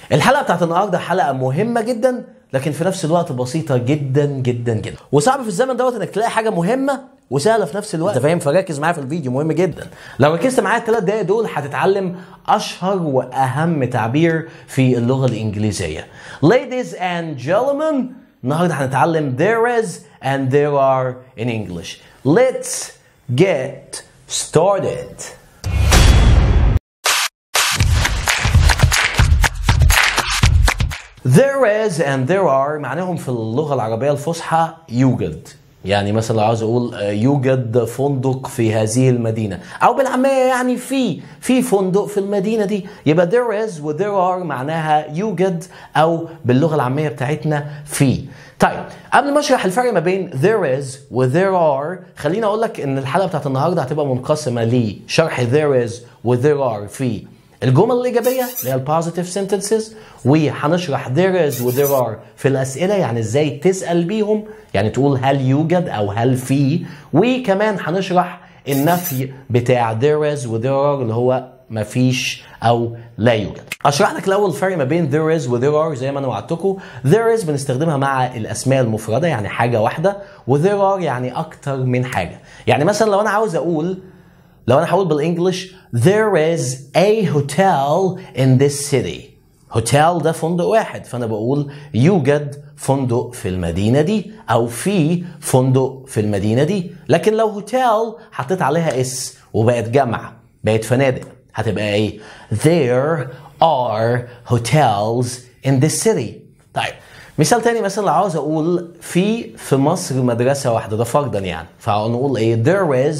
الحلقه بتاعت النهارده حلقه مهمه جدا لكن في نفس الوقت بسيطه جدا جدا جدا وصعب في الزمن دوت انك تلاقي حاجه مهمه وسهله في نفس الوقت انت فاهم فركز معايا في الفيديو مهم جدا لو ركزت معايا الثلاث دقايق دول هتتعلم اشهر واهم تعبير في اللغه الانجليزيه ladies and gentlemen النهارده هنتعلم there is and there are in English let's get started There is and there are معناهم في اللغة العربية الفصحى يوجد يعني مثلا لو عاوز اقول آه، يوجد فندق في هذه المدينة او بالعامية يعني في في فندق في المدينة دي يبقى there is و there are معناها يوجد او باللغة العامية بتاعتنا في طيب قبل ما اشرح الفرق ما بين there is و there are خليني اقول لك ان الحلقة بتاعت النهاردة هتبقى منقسمة لشرح there is و there are في الجمل الإيجابية اللي هي البوزيتيف sentences وهنشرح there is و there are في الأسئلة يعني إزاي تسأل بيهم يعني تقول هل يوجد أو هل في وكمان هنشرح النفي بتاع there is و there are اللي هو مفيش أو لا يوجد أشرح لك الأول الفرق ما بين there is و there are زي ما أنا وعدتكم there is بنستخدمها مع الأسماء المفردة يعني حاجة واحدة و there are يعني أكتر من حاجة يعني مثلا لو أنا عاوز أقول لو انا هقول بالانجلش there is a hotel in this city hotel ده فندق واحد فانا بقول يوجد فندق في المدينة دي او في فندق في المدينة دي لكن لو هوتيل حطيت عليها اس وبقت جمع بقت فنادق هتبقى ايه there are hotels in this city طيب مثال تاني مثلا لو عاوز اقول في في مصر مدرسة واحدة ده فرضا يعني فنقول ايه there is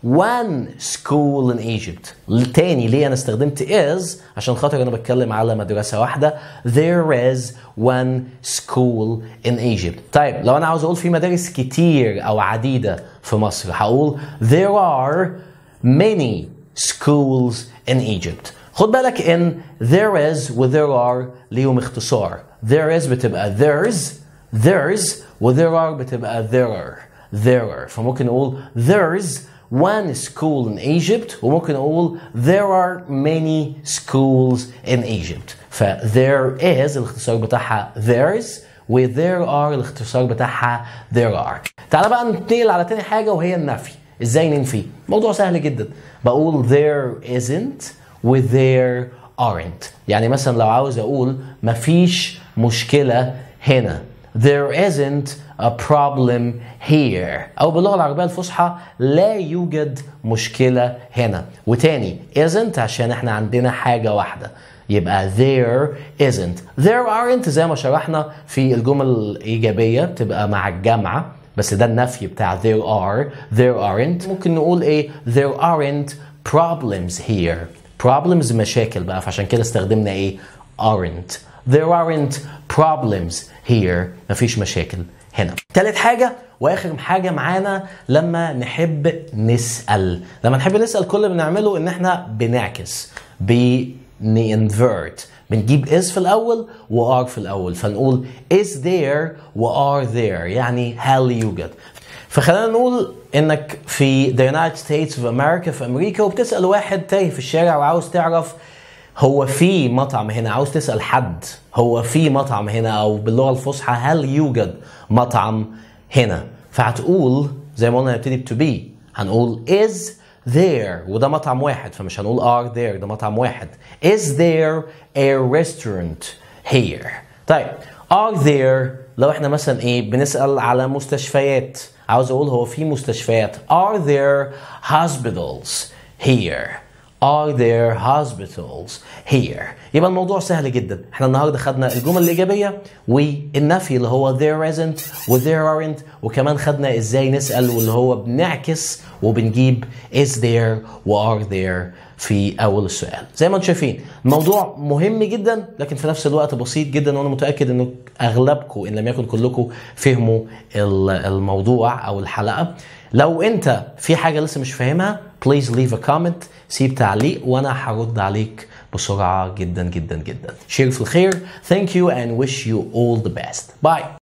one school in Egypt التاني ليه انا استخدمت is عشان خاطر انا بتكلم على مدرسة واحدة there is one school in Egypt طيب لو انا عاوز اقول في مدارس كتير او عديدة في مصر هقول there are many schools in Egypt خد بالك ان there is و there are ليهم اختصار there is بتبقى there's there's و there are بتبقى there are there are فممكن نقول there's one school in Egypt وممكن نقول there are many schools in Egypt ف there is الاختصار بتاعها there's و there are الاختصار بتاعها there are تعال بقى ننتقل على تاني حاجة وهي النفي ازاي ننفي موضوع سهل جدا بقول there isn't و there aren't يعني مثلا لو عاوز اقول مفيش مشكلة هنا there isn't a problem here او باللغة العربية الفصحى لا يوجد مشكلة هنا وتاني isn't عشان احنا عندنا حاجة واحدة يبقى there isn't there aren't زي ما شرحنا في الجمل الإيجابية بتبقى مع الجامعة بس ده النفي بتاع there are there aren't ممكن نقول ايه there aren't problems here problems مشاكل بقى فعشان كده استخدمنا ايه aren't there aren't problems here مفيش مشاكل هنا تالت حاجة واخر حاجة معانا لما نحب نسأل لما نحب نسأل كل اللي بنعمله ان احنا بنعكس بنinvert بنجيب is في الاول و are في الاول فنقول is there و are there يعني هل يوجد فخلينا نقول انك في the United States of America في امريكا وبتسأل واحد تايه في الشارع وعاوز تعرف هو في مطعم هنا عاوز تسأل حد هو في مطعم هنا او باللغة الفصحى هل يوجد مطعم هنا فهتقول زي ما قلنا نبتدي ب to be هنقول is there وده مطعم واحد فمش هنقول are there ده مطعم واحد is there a restaurant here طيب are there لو احنا مثلا ايه بنسأل على مستشفيات عاوز اقول هو في مستشفيات are there hospitals here Are there hospitals here؟ يبقى الموضوع سهل جدا، احنا النهارده خدنا الجمل الإيجابية والنفي اللي هو there isn't و there aren't وكمان خدنا ازاي نسأل واللي هو بنعكس وبنجيب is there و are there في أول السؤال. زي ما انتم شايفين الموضوع مهم جدا لكن في نفس الوقت بسيط جدا وانا متأكد انه اغلبكم ان لم يكن كلكم فهموا الموضوع او الحلقة. لو انت في حاجة لسه مش فاهمها please leave a comment سيب تعليق وانا هرد عليك بسرعة جدا جدا جدا. شير في الخير. Thank you and wish you all the best. Bye.